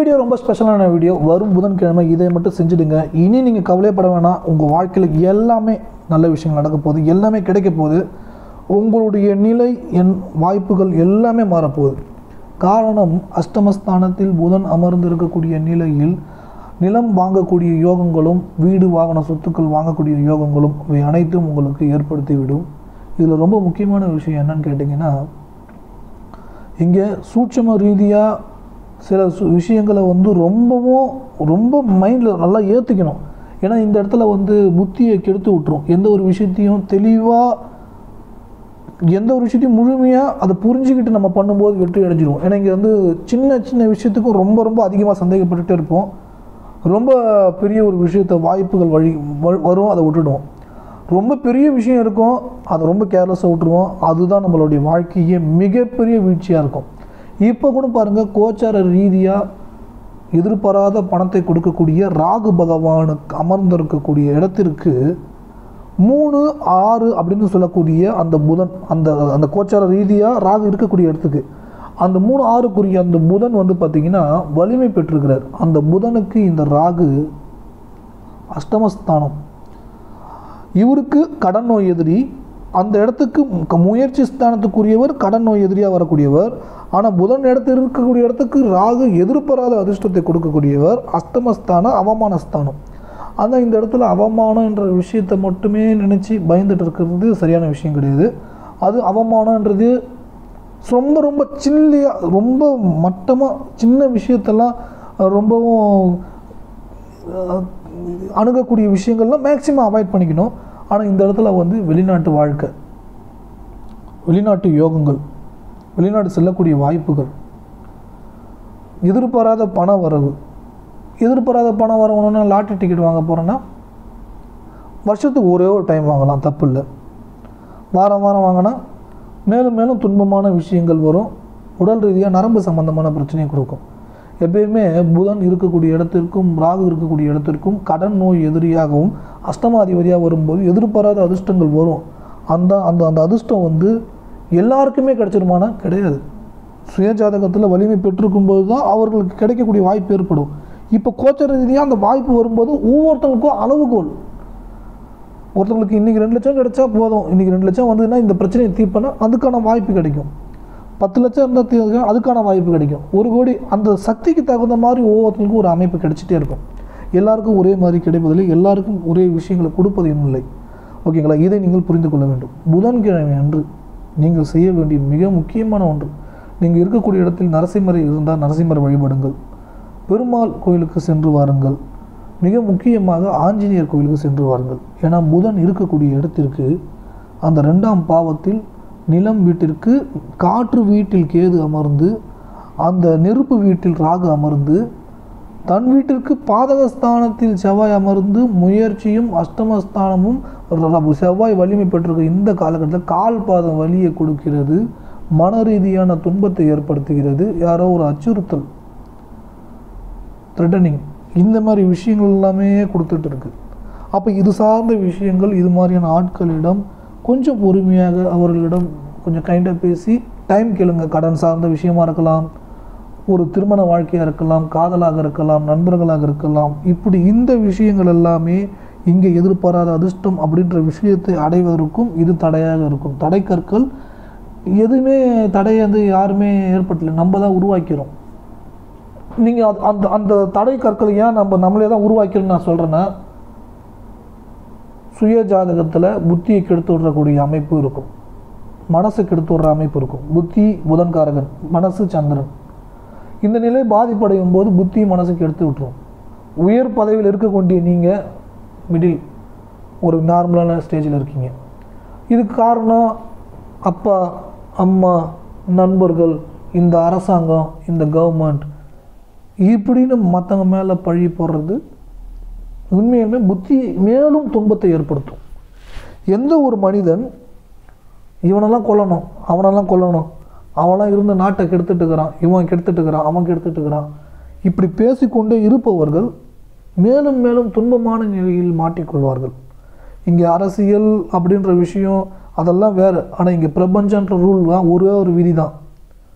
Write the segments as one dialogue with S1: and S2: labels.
S1: video ரொம்ப ஸ்பெஷலான video வரும் புதன்கிழமை இதை மட்டும் செஞ்சுடுங்க இனி நீங்கள் கவலைப்பட வேணாம் உங்கள் வாழ்க்கையில் எல்லாமே நல்ல விஷயங்கள் நடக்க போகுது எல்லாமே கிடைக்க போகுது உங்களுடைய நிலை என் வாய்ப்புகள் எல்லாமே மாறப்போகுது காரணம் அஷ்டமஸ்தானத்தில் புதன் அமர்ந்திருக்கக்கூடிய நிலையில் நிலம் வாங்கக்கூடிய யோகங்களும் வீடு வாகன சொத்துக்கள் வாங்கக்கூடிய யோகங்களும் இவை அனைத்தும் உங்களுக்கு ஏற்படுத்திவிடும் இதில் ரொம்ப முக்கியமான விஷயம் என்னன்னு கேட்டிங்கன்னா இங்கே சூட்சம ரீதியாக சில சு விஷயங்களை வந்து ரொம்பவும் ரொம்ப மைண்டில் நல்லா ஏற்றிக்கணும் ஏன்னா இந்த இடத்துல வந்து புத்தியை கெடுத்து விட்டுரும் எந்த ஒரு விஷயத்தையும் தெளிவாக எந்த ஒரு விஷயத்தையும் முழுமையாக அதை புரிஞ்சுக்கிட்டு நம்ம பண்ணும்போது வெற்றி அடைஞ்சிருவோம் ஏன்னா இங்கே வந்து சின்ன சின்ன விஷயத்துக்கும் ரொம்ப ரொம்ப அதிகமாக சந்தேகப்பட்டுட்டே இருப்போம் ரொம்ப பெரிய ஒரு விஷயத்தை வாய்ப்புகள் வழி வ- வரும் அதை விட்டுடுவோம் ரொம்ப பெரிய விஷயம் இருக்கும் அதை ரொம்ப கேர்லெஸ்ஸாக விட்டுருவோம் அதுதான் நம்மளுடைய வாழ்க்கையே மிகப்பெரிய வீழ்ச்சியாக இருக்கும் இப்போ கூட பாருங்கள் கோச்சார ரீதியாக எதிர்பாராத பணத்தை கொடுக்கக்கூடிய ராகு பகவானுக்கு அமர்ந்திருக்கக்கூடிய இடத்திற்கு மூணு ஆறு அப்படின்னு சொல்லக்கூடிய அந்த புதன் அந்த அந்த கோச்சார ரீதியாக ராகு இருக்கக்கூடிய இடத்துக்கு அந்த மூணு ஆறுக்குரிய அந்த புதன் வந்து பார்த்திங்கன்னா வலிமை பெற்றிருக்கிறார் அந்த புதனுக்கு இந்த ராகு அஷ்டமஸ்தானம் இவருக்கு கடன் நோய் எதிரி அந்த இடத்துக்கு க- முயற்சி ஸ்தானத்துக்குரியவர் கடன் நோய் எதிரியாக வரக்கூடியவர் ஆனால் புதன் இடத்துல இருக்கக்கூடிய இடத்துக்கு ராகு எதிர்பாராத அதிர்ஷ்டத்தை கொடுக்கக்கூடியவர் அஷ்டமஸ்தான அவமானஸ்தானம் ஆனால் இந்த இடத்துல அவமானம் என்ற விஷயத்தை மட்டுமே நினச்சி பயந்துட்டு இருக்கிறது சரியான விஷயம் கிடையாது அது அவமானன்றது ரொம்ப ரொம்ப சில்லியாக ரொம்ப மட்டமாக சின்ன விஷயத்தெல்லாம் அஹ், ரொம்பவும் அஹ், அணுகக்கூடிய விஷயங்கள்லாம் மேக்ஸிமம் அவாய்ட் பண்ணிக்கணும் ஆனால் இந்த இடத்துல வந்து வெளிநாட்டு வாழ்க்கை வெளிநாட்டு யோகங்கள் வெளிநாடு செல்லக்கூடிய வாய்ப்புகள் எதிர்பாராத பண வரவு எதிர்பாராத பணம் வரணும்னா லாட்டரி டிக்கெட் வாங்க போகிறேன்னா வருஷத்துக்கு ஒரே ஒரு டைம் வாங்கலாம் தப்பு இல்லை வாரம் வாரம் வாங்கினா மேலும் மேலும் துன்பமான விஷயங்கள் வரும் உடல் ரீதியாக நரம்பு சம்பந்தமான பிரச்சனையை கொடுக்கும் எப்பயுமே புதன் இருக்கக்கூடிய இடத்திற்கும் ராகு இருக்கக்கூடிய இடத்திற்கும் கடன் நோய் எதிரியாகவும் அஷ்டமாதிபதியாக வரும்போது எதிர்பாராத அதிர்ஷ்டங்கள் வரும் அந்த அந்த அந்த அதிர்ஷ்டம் வந்து எல்லாருக்குமே கிடைச்சிருமானா கிடையாது சுய ஜாதகத்தில் வலிமை பெற்றிருக்கும்போது தான் அவர்களுக்கு கிடைக்கக்கூடிய வாய்ப்பு ஏற்படும் இப்போ கோச்சர ரீதியாக அந்த வாய்ப்பு வரும்போது ஒவ்வொருத்தங்களுக்கும் அளவுகோல் ஒருத்தவங்களுக்கு இன்றைக்கி ரெண்டு லட்சம் கிடைச்சா போதும் இன்றைக்கி ரெண்டு லட்சம் வந்ததுன்னா இந்த பிரச்சனையை தீர்ப்பனா அதுக்கான வாய்ப்பு கிடைக்கும் பத்து லட்சம் இருந்தால் தீர்க்க அதுக்கான வாய்ப்பு கிடைக்கும் ஒரு கோடி அந்த சக்திக்கு தகுந்த மாதிரி ஒவ்வொருத்தருக்கும் ஒரு அமைப்பு கிடைச்சிட்டே இருக்கும் எல்லாருக்கும் ஒரே மாதிரி கிடைப்பதில்லை எல்லாருக்கும் ஒரே விஷயங்களை கொடுப்பதும் இல்லை ஓகேங்களா இதை நீங்கள் புரிந்து கொள்ள வேண்டும் புதன்கிழமை அன்று நீங்கள் செய்ய வேண்டிய மிக முக்கியமான ஒன்று நீங்கள் இருக்கக்கூடிய இடத்தில் நரசிம்மரை இருந்தால் நரசிம்மரை வழிபடுங்கள் பெருமாள் கோயிலுக்கு சென்று வாருங்கள் மிக முக்கியமாக ஆஞ்சநேயர் கோயிலுக்கு சென்று வாருங்கள் ஏன்னா புதன் இருக்கக்கூடிய இடத்திற்கு அந்த ரெண்டாம் பாவத்தில் நிலம் வீட்டிற்கு காற்று வீட்டில் கேது அமர்ந்து அந்த நெருப்பு வீட்டில் ராகு அமர்ந்து தன் வீட்டிற்கு பாதகஸ்தானத்தில் செவ்வாய் அமர்ந்து முயற்சியும் அஷ்டமஸ்தானமும் ர- செவ்வாய் வலிமை பெற்றிருக்க இந்த காலகட்டத்தில் கால் பாதம் வலியை கொடுக்கிறது மன ரீதியான துன்பத்தை ஏற்படுத்துகிறது யாரோ ஒரு அச்சுறுத்தல் த்ரெட்டனிங் இந்த மாதிரி விஷயங்கள் எல்லாமே கொடுத்துட்டு இருக்கு அப்போ இது சார்ந்த விஷயங்கள் இது மாதிரியான ஆட்களிடம் கொஞ்சம் பொறுமையாக அவர்களிடம் கொஞ்சம் கைண்டாக பேசி டைம் கேளுங்க கடன் சார்ந்த விஷயமா இருக்கலாம் ஒரு திருமண வாழ்க்கையாக இருக்கலாம் காதலாக இருக்கலாம் நண்பர்களாக இருக்கலாம் இப்படி இந்த விஷயங்கள் எல்லாமே இங்கே எதிர்பாராத அதிர்ஷ்டம் அப்படின்ற விஷயத்தை அடைவதற்கும் இது தடையாக இருக்கும் தடை கற்கள் எதுவுமே தடை வந்து யாருமே ஏற்படல நம்ம தான் உருவாக்கிறோம் நீங்கள் அந்த அந்த தடை கற்களை ஏன் நம்ம நம்மளே தான் உருவாக்கிறோம்னு நான் சொல்கிறேன்னா சுய ஜாதகத்தில் புத்தியை கெடுத்து விடக்கூடிய அமைப்பு இருக்கும் மனசை கெடுத்து விடுற அமைப்பு இருக்கும் புத்தி புதன்காரகன் மனசு சந்திரன் இந்த நிலை பாதிப்படையும் போது புத்தி மனசுக்கு எடுத்து விட்டுரும் உயர் பதவியில் இருக்கக்கூடிய நீங்கள் மிடில் ஒரு நார்மலான ஸ்டேஜில் இருக்கீங்க இதுக்கு காரணம் அப்பா அம்மா நண்பர்கள் இந்த அரசாங்கம் இந்த கவர்மெண்ட் இப்படின்னு மற்றவங்க மேலே பழி போடுறது உண்மையுமே புத்தி மேலும் துன்பத்தை ஏற்படுத்தும் எந்த ஒரு மனிதன் இவனெல்லாம் கொல்லணும் அவனெல்லாம் கொல்லணும் அவன்லாம் இருந்து நாட்டை கெடுத்துட்டு இருக்கிறான் இவன் கெடுத்துட்டு இருக்கிறான் அவன் கெடுத்துட்டு இருக்கிறான் இப்படி பேசிக்கொண்டே இருப்பவர்கள் மேலும் மேலும் துன்பமான நிலையில் மாட்டிக்கொள்வார்கள் இங்கே அரசியல் அப்படின்ற விஷயம் அதெல்லாம் வேறு ஆனால் இங்கே பிரபஞ்சன்ற ரூல் தான் ஒரே ஒரு விதி தான்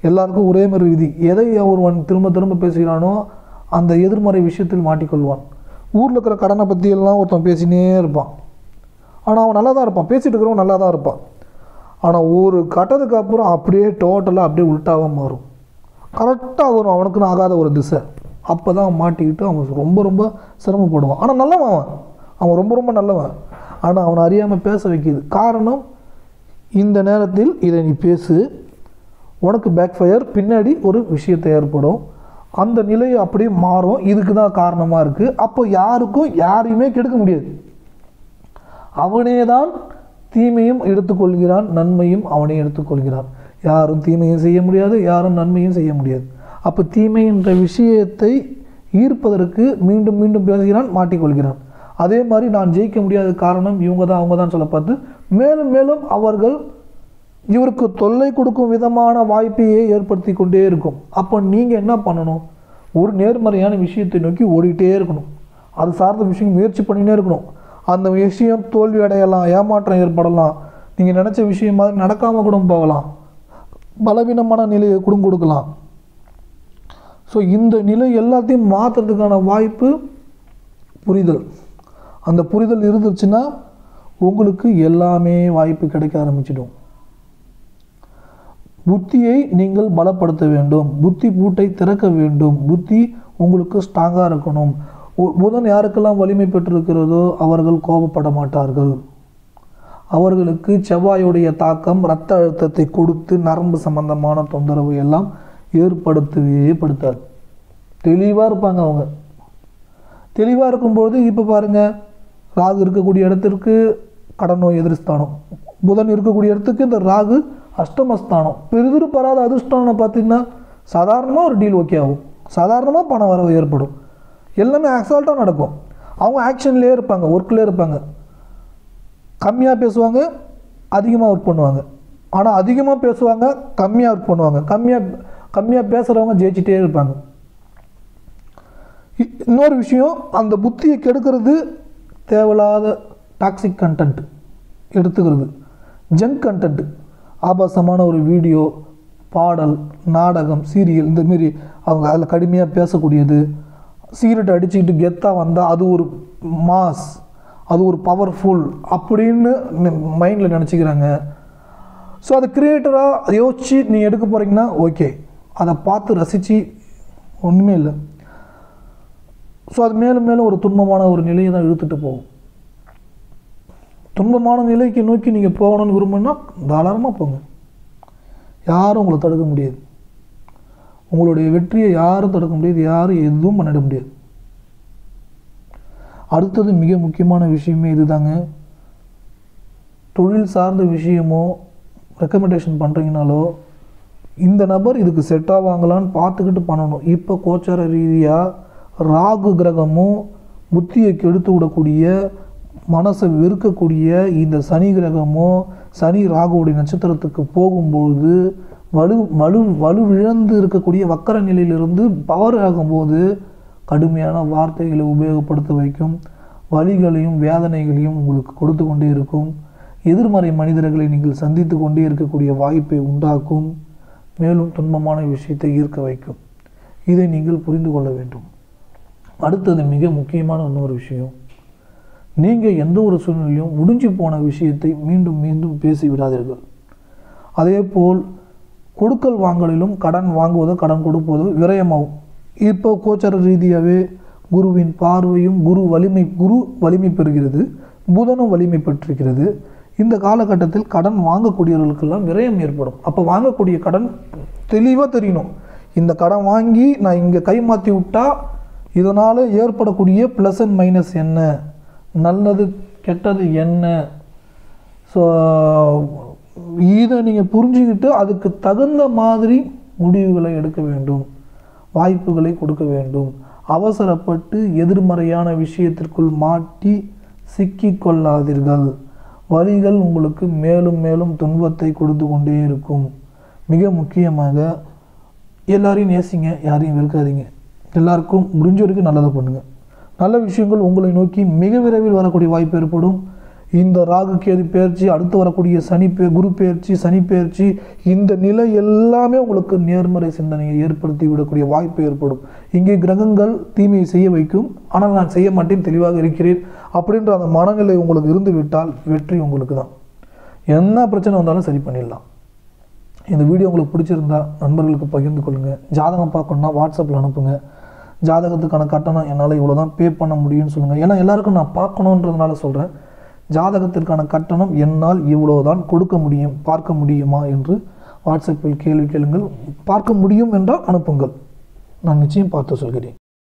S1: எல்லாருக்கும் ஒரே மாதிரி விதி எதை ஒருவன் திரும்ப திரும்ப பேசுகிறானோ அந்த எதிர்மறை விஷயத்தில் மாட்டிக்கொள்வான் ஊரில் இருக்கிற கடனை பற்றி எல்லாம் ஒருத்தன் பேசினே இருப்பான் ஆனால் அவன் நல்லா தான் இருப்பான் பேசிட்டு இருக்கிறவன் நல்லா தான் இருப்பான் ஆனால் ஒரு கட்டத்துக்கு அப்புறம் அப்படியே டோட்டலாக அப்படியே உள்டாவாக மாறும் கரெக்டாக வரும் அவனுக்குன்னு ஆகாத ஒரு திசை அப்போ தான் அவன் மாட்டிக்கிட்டு அவன் ரொம்ப ரொம்ப சிரமப்படுவான் ஆனால் நல்லவன் அவன் அவன் ரொம்ப ரொம்ப நல்லவன் ஆனால் அவனை அறியாமல் பேச வைக்கிது காரணம் இந்த நேரத்தில் இதை நீ பேசு உனக்கு பேக் ஃபயர் பின்னாடி ஒரு விஷயத்தை ஏற்படும் அந்த நிலை அப்படியே மாறும் இதுக்கு தான் காரணமாக இருக்குது அப்போ யாருக்கும் யாரையுமே கெடுக்க முடியாது அவனே தான் தீமையும் எடுத்துக்கொள்கிறான் நன்மையும் அவனே எடுத்துக்கொள்கிறான் யாரும் தீமையும் செய்ய முடியாது யாரும் நன்மையும் செய்ய முடியாது அப்போ தீமை என்ற விஷயத்தை ஈர்ப்பதற்கு மீண்டும் மீண்டும் பேசுகிறான் மாட்டிக்கொள்கிறான் அதே மாதிரி நான் ஜெயிக்க முடியாத காரணம் இவங்க தான் அவங்க தான் சொல்ல பார்த்து மேலும் மேலும் அவர்கள் இவருக்கு தொல்லை கொடுக்கும் விதமான வாய்ப்பையே ஏற்படுத்தி கொண்டே இருக்கும் அப்போ நீங்கள் என்ன பண்ணணும் ஒரு நேர்மறையான விஷயத்தை நோக்கி ஓடிட்டே இருக்கணும் அது சார்ந்த விஷயம் முயற்சி பண்ணினே இருக்கணும் அந்த விஷயம் தோல்வி அடையலாம் ஏமாற்றம் ஏற்படலாம் நீங்கள் நினச்ச விஷயம் மாதிரி நடக்காமல் கூட போகலாம் பலவீனமான நிலையை கூட கொடுக்கலாம் ஸோ இந்த நிலை எல்லாத்தையும் மாற்றுறதுக்கான வாய்ப்பு புரிதல் அந்த புரிதல் இருந்துச்சுன்னா உங்களுக்கு எல்லாமே வாய்ப்பு கிடைக்க ஆரம்பிச்சிடும் புத்தியை நீங்கள் பலப்படுத்த வேண்டும் புத்தி பூட்டை திறக்க வேண்டும் புத்தி உங்களுக்கு ஸ்ட்ராங்காக இருக்கணும் ஒ- புதன் யாருக்கெல்லாம் வலிமை பெற்றிருக்கிறதோ அவர்கள் கோபப்பட மாட்டார்கள் அவர்களுக்கு செவ்வாயுடைய தாக்கம் இரத்த அழுத்தத்தை கொடுத்து நரம்பு சம்பந்தமான தொந்தரவு எல்லாம் ஏற்படுத்தவே படுத்தாது தெளிவாக இருப்பாங்க அவங்க தெளிவாக இருக்கும்போது இப்போ பாருங்கள் ராகு இருக்கக்கூடிய இடத்திற்கு கடன் நோய் எதிர்ஸ்தானம் புதன் இருக்கக்கூடிய இடத்துக்கு இந்த ராகு அஷ்டமஸ்தானம் பெரிதிருப்பராத அதிர்ஷ்டம்னு பார்த்தீங்கன்னா சாதாரணமாக ஒரு டீல் ஓகே ஆகும் சாதாரணமாக பண வரவு ஏற்படும் எல்லாமே அசால்ட்டாக நடக்கும் அவங்க ஆக்ஷன்லேயே இருப்பாங்க ஒர்க்லேயே இருப்பாங்க கம்மியாக பேசுவாங்க அதிகமாக ஒர்க் பண்ணுவாங்க ஆனால் அதிகமாக பேசுவாங்க கம்மியாக ஒர்க் பண்ணுவாங்க கம்மியாக கம்மியாக பேசுகிறவங்க ஜெயிச்சிட்டே இருப்பாங்க இ- இன்னொரு விஷயம் அந்த புத்தியை கெடுக்கிறது தேவையில்லாத டாக்ஸிக் கண்டென்ட் எடுத்துக்கிறது ஜங்க் கண்டென்ட் ஆபாசமான ஒரு வீடியோ பாடல் நாடகம் சீரியல் இந்தமாரி அவங்க அதில் கடுமையாக பேசக்கூடியது சிகரெட் அடிச்சுக்கிட்டு கெத்தாக வந்தால் அது ஒரு மாஸ் அது ஒரு பவர்ஃபுல் அப்படின்னு மைண்டில் நினச்சிக்கிறாங்க ஸோ அதை கிரியேட்டராக யோசித்து நீ எடுக்க போகிறீங்கன்னா ஓகே அதை பார்த்து ரசித்து ஒன்றுமே இல்லை ஸோ அது மேலும் மேலும் ஒரு துன்பமான ஒரு நிலையை தான் இழுத்துட்டு போகும் துன்பமான நிலைக்கு நோக்கி நீங்கள் போகணும்னு விரும்புனா தாராளமாக போங்க யாரும் உங்களை தடுக்க முடியாது உங்களுடைய வெற்றியை யாரும் தடுக்க முடியாது யாரும் எதுவும் பண்ணிட முடியாது அடுத்தது மிக முக்கியமான விஷயமே இதுதாங்க தொழில் சார்ந்த விஷயமோ ரெக்கமெண்டேஷன் பண்ணுறீங்கனாலோ இந்த நபர் இதுக்கு செட் ஆவாங்களான்னு பார்த்துக்கிட்டு பண்ணணும் இப்போ கோச்சார ரீதியாக ராகு கிரகமும் புத்தியை கெடுத்து விடக்கூடிய மனசை வெறுக்கக்கூடிய இந்த சனி கிரகமோ சனி ராகுவுடைய நட்சத்திரத்துக்கு போகும்பொழுது வலு வலு வலுவிழந்து இருக்கக்கூடிய வக்கர நிலையிலிருந்து பவர் ஆகும்போது கடுமையான வார்த்தைகளை உபயோகப்படுத்த வைக்கும் வலிகளையும் வேதனைகளையும் உங்களுக்கு கொடுத்து கொண்டே இருக்கும் எதிர்மறை மனிதர்களை நீங்கள் சந்தித்து கொண்டே இருக்கக்கூடிய வாய்ப்பை உண்டாக்கும் மேலும் துன்பமான விஷயத்தை ஈர்க்க வைக்கும் இதை நீங்கள் புரிந்து கொள்ள வேண்டும் அடுத்தது மிக முக்கியமான இன்னொரு விஷயம் நீங்கள் எந்த ஒரு சூழ்நிலையும் முடிஞ்சு போன விஷயத்தை மீண்டும் மீண்டும் பேசி விடாதீர்கள் அதே போல் கொடுக்கல் வாங்கலிலும் கடன் வாங்குவதோ கடன் கொடுப்பதோ விரயமாகும் இப்போ கோச்சார ரீதியாகவே குருவின் பார்வையும் குரு வலிமை குரு வலிமை பெறுகிறது புதனும் வலிமை பெற்றிருக்கிறது இந்த காலகட்டத்தில் கடன் வாங்கக்கூடியவர்களுக்கெல்லாம் விரயம் ஏற்படும் அப்போ வாங்கக்கூடிய கடன் தெளிவாக தெரியணும் இந்த கடன் வாங்கி நான் இங்கே கை மாற்றி விட்டா இதனால் ஏற்படக்கூடிய ப்ளஸ் அண்ட் மைனஸ் என்ன நல்லது கெட்டது என்ன ஸோ இதை நீங்கள் புரிஞ்சுக்கிட்டு அதுக்கு தகுந்த மாதிரி முடிவுகளை எடுக்க வேண்டும் வாய்ப்புகளை கொடுக்க வேண்டும் அவசரப்பட்டு எதிர்மறையான விஷயத்திற்குள் மாட்டி சிக்கிக்கொள்ளாதீர்கள் வழிகள் உங்களுக்கு மேலும் மேலும் துன்பத்தை கொடுத்து கொண்டே இருக்கும் மிக முக்கியமாக எல்லாரையும் நேசிங்க யாரையும் வெறுக்காதீங்க எல்லாருக்கும் முடிஞ்ச வரைக்கும் நல்லதை பண்ணுங்கள் நல்ல விஷயங்கள் உங்களை நோக்கி மிக விரைவில் வரக்கூடிய வாய்ப்பு ஏற்படும் இந்த ராகு கேது பெயர்ச்சி அடுத்து வரக்கூடிய சனி பே குரு பெயர்ச்சி சனி பெயர்ச்சி இந்த நிலை எல்லாமே உங்களுக்கு நேர்மறை சிந்தனையை ஏற்படுத்தி விடக்கூடிய வாய்ப்பு ஏற்படும் இங்கே கிரகங்கள் தீமையை செய்ய வைக்கும் ஆனால் நான் செய்ய மாட்டேன் தெளிவாக இருக்கிறேன் அப்படின்ற அந்த மனநிலை உங்களுக்கு இருந்து விட்டால் வெற்றி உங்களுக்கு தான் என்ன பிரச்சனை வந்தாலும் சரி பண்ணிடலாம் இந்த வீடியோ உங்களுக்கு பிடிச்சிருந்தா நண்பர்களுக்கு பகிர்ந்து கொள்ளுங்கள் ஜாதகம் பார்க்கணுன்னா வாட்ஸ்அப்பில் அனுப்புங்க ஜாதகத்துக்கான கட்டணம் என்னால் இவ்வளோ தான் பே பண்ண முடியும்னு சொல்லுங்கள் ஏன்னா எல்லாருக்கும் நான் பார்க்கணுன்றதுனால சொல்கிறேன் ஜாதகத்திற்கான கட்டணம் என்னால் இவ்வளோ தான் கொடுக்க முடியும் பார்க்க முடியுமா என்று வாட்ஸ்அப்பில் கேள்வி கேளுங்கள் பார்க்க முடியும் என்றால் அனுப்புங்கள் நான் நிச்சயம் பார்த்து சொல்கிறேன்